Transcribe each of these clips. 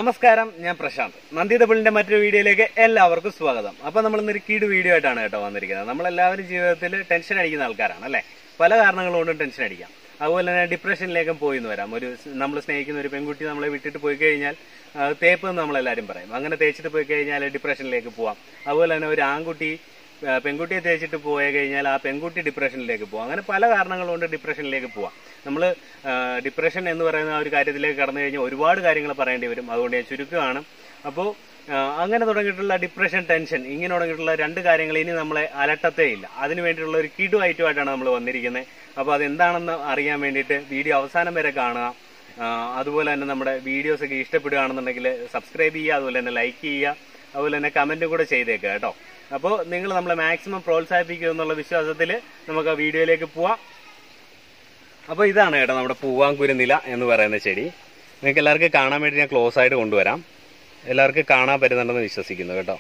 നമസ്കാരം ഞാൻ പ്രശാന്ത് നന്ദി തപിളിന്റെ മറ്റൊരു വീഡിയോയിലേക്ക് എല്ലാവർക്കും സ്വാഗതം അപ്പൊ നമ്മൾ ഇന്നൊരു കീട് വീഡിയോ ആയിട്ടാണ് കേട്ടോ വന്നിരിക്കുന്നത് നമ്മളെല്ലാവരും ജീവിതത്തിൽ ടെൻഷൻ അടിക്കുന്ന ആൾക്കാരാണ് അല്ലെ പല കാരണങ്ങൾ കൊണ്ടും ടെൻഷൻ അടിക്കാം അതുപോലെ തന്നെ ഡിപ്രഷനിലേക്കും പോയി എന്ന് വരാം ഒരു നമ്മൾ സ്നേഹിക്കുന്ന ഒരു പെൺകുട്ടി നമ്മളെ വിട്ടിട്ട് പോയി കഴിഞ്ഞാൽ ആ, തേപ്പ് എന്ന് നമ്മളെല്ലാവരും പറയും അങ്ങനെ തേച്ചിട്ട് പോയി കഴിഞ്ഞാൽ ഡിപ്രഷനിലേക്ക് പോവാം അതുപോലെ തന്നെ ഒരു ആൺകുട്ടി ആ, പെൺകുട്ടിയെ തേച്ചിട്ട് പോയി കഴിഞ്ഞാൽ ആ പെൺകുട്ടി ഡിപ്രഷനിലേക്ക് പോവാം അങ്ങനെ പല കാരണങ്ങൾ കൊണ്ട് ഡിപ്രഷനിലേക്ക് പോവാം നമ്മൾ ഡിപ്രഷൻ എന്ന് പറയുന്ന ആ ഒരു കാര്യത്തിലേക്ക് കടന്നു കഴിഞ്ഞാൽ ഒരുപാട് കാര്യങ്ങൾ പറയേണ്ടി വരും അതുകൊണ്ട് ഞാൻ ചുരുക്കമാണ് അപ്പോൾ അങ്ങനെ തുടങ്ങിയിട്ടുള്ള ഡിപ്രഷൻ ടെൻഷൻ ഇങ്ങനെ തുടങ്ങിയിട്ടുള്ള രണ്ട് കാര്യങ്ങൾ ഇനി നമ്മളെ അലട്ടത്തേ ഇല്ല അതിന് വേണ്ടിയിട്ടുള്ള ഒരു കിടു ഐറ്റമായിട്ടാണ് നമ്മൾ വന്നിരിക്കുന്നത് അപ്പോൾ അതെന്താണെന്ന് അറിയാൻ വേണ്ടിയിട്ട് വീഡിയോ അവസാനം വരെ കാണുക ആ, അതുപോലെ തന്നെ നമ്മുടെ വീഡിയോസ് ഒക്കെ ഇഷ്ടപ്പെടുകയാണെന്നുണ്ടെങ്കിൽ സബ്സ്ക്രൈബ് ചെയ്യുക അതുപോലെ തന്നെ ലൈക്ക് ചെയ്യുക അതുപോലെ തന്നെ കമന്റും കൂടെ ചെയ്തേക്കുക കേട്ടോ അപ്പോൾ നിങ്ങൾ നമ്മളെ മാക്സിമം പ്രോത്സാഹിപ്പിക്കുക എന്നുള്ള വിശ്വാസത്തിൽ നമുക്ക് ആ വീഡിയോയിലേക്ക് പോവാം അപ്പോൾ ഇതാണ് കേട്ടോ നമ്മുടെ പൂവാങ്കുരുനില എന്ന് പറയുന്ന ചെടി നിങ്ങൾക്ക് എല്ലാവർക്കും കാണാൻ വേണ്ടി ഞാൻ ക്ലോസ് ആയിട്ട് കൊണ്ടുവരാം എല്ലാവർക്കും കാണാൻ പറ്റുന്നുണ്ടെന്ന് വിശ്വസിക്കുന്നു കേട്ടോ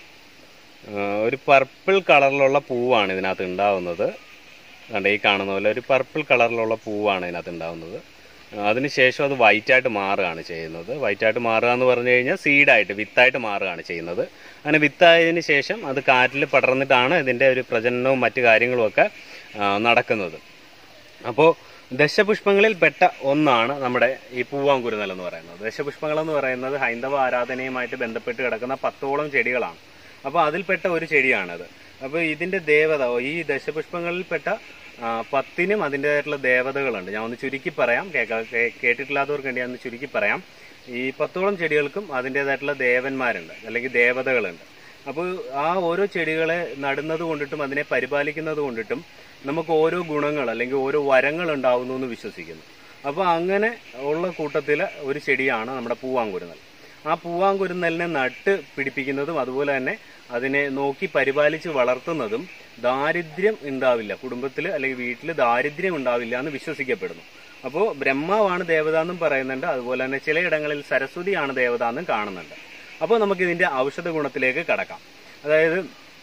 ആ, ഒരു പർപ്പിൾ കളറിലുള്ള പൂവാണ് ഇതിനകത്ത് ഉണ്ടാവുന്നത് കണ്ട ഈ കാണുന്ന പോലെ ഒരു പർപ്പിൾ കളറിലുള്ള പൂവാണ് ഇതിനകത്ത് ഉണ്ടാവുന്നത് ആ, അതിനുശേഷം അത് white ആയിട്ട് മാറുകയാണ് ചെയ്യുന്നത് white ആയിട്ട് മാറുക എന്ന് പറഞ്ഞു കഴിഞ്ഞാൽ സീഡായിട്ട് വിത്തായിട്ട് മാറുകയാണ് ചെയ്യുന്നത് അങ്ങനെ വിത്തായതിന് ശേഷം അത് കാറ്റിൽ പടർന്നിട്ടാണ് ഇതിൻ്റെ ഒരു പ്രജനനവും മറ്റു കാര്യങ്ങളും ഒക്കെ ആ, നടക്കുന്നത് അപ്പോൾ ദശപുഷ്പങ്ങളിൽ പെട്ട ഒന്നാണ് നമ്മുടെ ഈ പൂവാങ്കുരുന്നൽ എന്ന് പറയുന്നത് ദശപുഷ്പങ്ങൾ എന്ന് പറയുന്നത് ഹൈന്ദവ ആരാധനയുമായിട്ട് ബന്ധപ്പെട്ട് കിടക്കുന്ന പത്തോളം ചെടികളാണ് അപ്പോൾ അതിൽപ്പെട്ട ഒരു ചെടിയാണത് അപ്പോൾ ഇതിന്റെ ദേവത ഈ ദശപുഷ്പങ്ങളിൽപ്പെട്ട ആ, പത്തിനും അതിൻ്റെതായിട്ടുള്ള ദേവതകളുണ്ട് ഞാൻ ഒന്ന് ചുരുക്കി പറയാം കേൾക്കാ- കേ- കേട്ടിട്ടില്ലാത്തവർക്ക് വേണ്ടി ഞാൻ ഒന്ന് ചുരുക്കി പറയാം ഈ പത്തോളം ചെടികൾക്കും അതിൻ്റെതായിട്ടുള്ള ദേവന്മാരുണ്ട് അല്ലെങ്കിൽ ദേവതകളുണ്ട് അപ്പോൾ ആ ഓരോ ചെടികളെ നടുന്നത് കൊണ്ടിട്ടും അതിനെ പരിപാലിക്കുന്നത് കൊണ്ടിട്ടും നമുക്ക് ഓരോ ഗുണങ്ങൾ അല്ലെങ്കിൽ ഓരോ വരങ്ങൾ ഉണ്ടാവുന്നു എന്ന് വിശ്വസിക്കുന്നു അപ്പോൾ അങ്ങനെ ഉള്ള കൂട്ടത്തിൽ ഒരു ചെടിയാണ് നമ്മുടെ പൂവാങ്കുരുന്നൽ ആ പൂവാങ്കുരുന്നലിനെ നട്ട് പിടിപ്പിക്കുന്നതും അതുപോലെ തന്നെ അതിനെ നോക്കി പരിപാലിച്ച് വളർത്തുന്നതും ദാരിദ്ര്യം ഉണ്ടാവില്ല കുടുംബത്തിൽ അല്ലെങ്കിൽ വീട്ടിൽ ദാരിദ്ര്യം ഉണ്ടാവില്ല എന്ന് വിശ്വസിക്കപ്പെടുന്നു അപ്പോൾ ബ്രഹ്മാവാണ് ദേവത എന്നും പറയുന്നുണ്ട് അതുപോലെ തന്നെ ചിലയിടങ്ങളിൽ സരസ്വതിയാണ് ദേവത എന്നും കാണുന്നുണ്ട് അപ്പോൾ നമുക്ക് ഇതിന്റെ ഔഷധ ഗുണത്തിലേക്ക് കടക്കാം അതായത്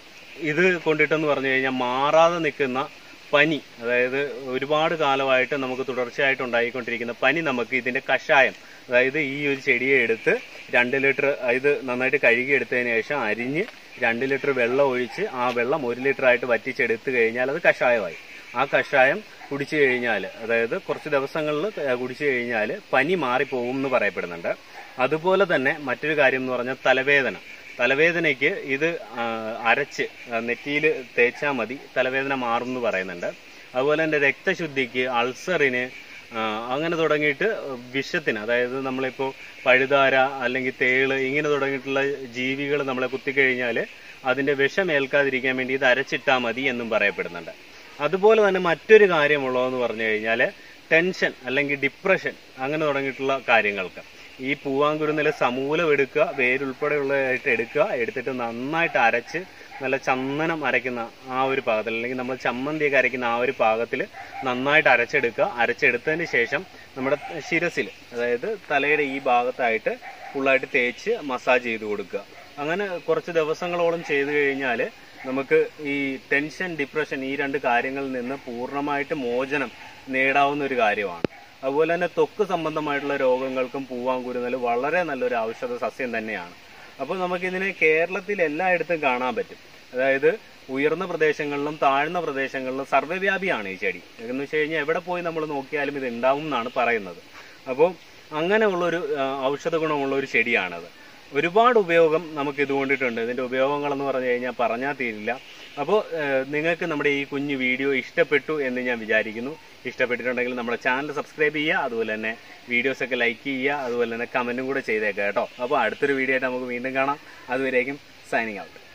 ഇത് കൊണ്ടിട്ടെന്ന് പറഞ്ഞു കഴിഞ്ഞാൽ മാറാതെ നിൽക്കുന്ന പനി അതായത് ഒരുപാട് കാലമായിട്ട് നമുക്ക് തുടർച്ചയായിട്ട് ഉണ്ടായിക്കൊണ്ടിരിക്കുന്ന പനി നമുക്ക് ഇതിന്റെ കഷായം അതായത് ഈ ഒരു ചെടിയെ എടുത്ത് രണ്ട് ലിറ്റർ ഇത് നന്നായിട്ട് കഴുകി എടുത്തതിന് ശേഷം അരിഞ്ഞ് രണ്ട് ലിറ്റർ വെള്ളം ഒഴിച്ച് ആ വെള്ളം ഒരു ലിറ്റർ ആയിട്ട് വറ്റിച്ചെടുത്ത് കഴിഞ്ഞാൽ അത് കഷായമായി ആ കഷായം കുടിച്ചു കഴിഞ്ഞാൽ അതായത് കുറച്ച് ദിവസങ്ങളിൽ കുടിച്ചു കഴിഞ്ഞാൽ പനി മാറിപ്പോകും എന്ന് പറയപ്പെടുന്നുണ്ട് അതുപോലെ തന്നെ മറ്റൊരു കാര്യം എന്ന് പറഞ്ഞാൽ തലവേദന തലവേദനയ്ക്ക് ഇത് ആ, അരച്ച് നെറ്റിയിൽ തേച്ചാൽ മതി തലവേദന മാറും എന്ന് പറയുന്നുണ്ട് അതുപോലെ തന്നെ രക്തശുദ്ധിക്ക് അൾസറിന് ആ, അങ്ങനെ തുടങ്ങിയിട്ട് വിഷത്തിന് അതായത് നമ്മളിപ്പോൾ പഴുതാര അല്ലെങ്കിൽ തേള് ഇങ്ങനെ തുടങ്ങിയിട്ടുള്ള ജീവികൾ നമ്മളെ കുത്തിക്കഴിഞ്ഞാൽ അതിന്റെ വിഷം ഏൽക്കാതിരിക്കാൻ വേണ്ടി ഇത് അരച്ചിട്ടാൽ മതി എന്നും പറയപ്പെടുന്നുണ്ട് അതുപോലെ തന്നെ മറ്റൊരു കാര്യമുള്ളതെന്ന് പറഞ്ഞു കഴിഞ്ഞാൽ ടെൻഷൻ അല്ലെങ്കിൽ ഡിപ്രഷൻ അങ്ങനെ തുടങ്ങിയിട്ടുള്ള കാര്യങ്ങൾക്ക് ഈ പൂവാങ്കുരുന്നിലെ സമൂലം എടുക്കുക വേരുൾപ്പെടെയുള്ളതായിട്ട് എടുക്കുക എടുത്തിട്ട് നന്നായിട്ട് അരച്ച് നല്ല ചന്ദനം അരയ്ക്കുന്ന ആ ഒരു പാകത്തിൽ അല്ലെങ്കിൽ നമ്മൾ ചമ്മന്തിയൊക്കെ അരയ്ക്കുന്ന ആ ഒരു പാകത്തിൽ നന്നായിട്ട് അരച്ചെടുക്കുക അരച്ചെടുത്തതിന് ശേഷം നമ്മുടെ ശിരസിൽ അതായത് തലയുടെ ഈ ഭാഗത്തായിട്ട് ഫുള്ളായിട്ട് തേച്ച് മസാജ് ചെയ്ത് കൊടുക്കുക അങ്ങനെ കുറച്ച് ദിവസങ്ങളോളം ചെയ്തു കഴിഞ്ഞാൽ നമുക്ക് ഈ ടെൻഷൻ ഡിപ്രഷൻ ഈ രണ്ട് കാര്യങ്ങളിൽ നിന്ന് പൂർണ്ണമായിട്ട് മോചനം നേടാവുന്ന ഒരു കാര്യമാണ് അതുപോലെ തന്നെ ത്വക്ക് സംബന്ധമായിട്ടുള്ള രോഗങ്ങൾക്കും പൂവാങ്കുരുന്നൽ വളരെ നല്ലൊരു ഔഷധ സസ്യം തന്നെയാണ് അപ്പോൾ നമുക്കിതിനെ കേരളത്തിൽ എല്ലായിടത്തും കാണാൻ പറ്റും അതായത് ഉയർന്ന പ്രദേശങ്ങളിലും താഴ്ന്ന പ്രദേശങ്ങളിലും സർവ്വവ്യാപിയാണ് ഈ ചെടി എന്ന് വെച്ച് കഴിഞ്ഞാൽ എവിടെ പോയി നമ്മൾ നോക്കിയാലും ഇത് ഉണ്ടാവും എന്നാണ് പറയുന്നത് അപ്പോൾ അങ്ങനെയുള്ളൊരു ആ, ഔഷധ ഗുണമുള്ള ഒരു ചെടിയാണത് ഒരുപാട് ഉപയോഗം നമുക്ക് ഇത് കൊണ്ടിട്ടുണ്ട് ഇതിന്റെ ഉപയോഗങ്ങൾ എന്ന് പറഞ്ഞു കഴിഞ്ഞാൽ പറഞ്ഞാൽ തീരില്ല അപ്പോൾ നിങ്ങൾക്ക് നമ്മുടെ ഈ കുഞ്ഞു വീഡിയോ ഇഷ്ടപ്പെട്ടു എന്ന് ഞാൻ വിചാരിക്കുന്നു ഇഷ്ടപ്പെട്ടിട്ടുണ്ടെങ്കിൽ നമ്മുടെ ചാനൽ സബ്സ്ക്രൈബ് ചെയ്യുക അതുപോലെ തന്നെ വീഡിയോസ് ഒക്കെ ലൈക്ക് ചെയ്യുക അതുപോലെ തന്നെ കമന്റും കൂടെ ചെയ്തേക്കാം കേട്ടോ അപ്പോൾ അടുത്തൊരു വീഡിയോ ആയിട്ട് നമുക്ക് വീണ്ടും കാണാം അതുവരേക്കും സൈനിങ് ഔട്ട്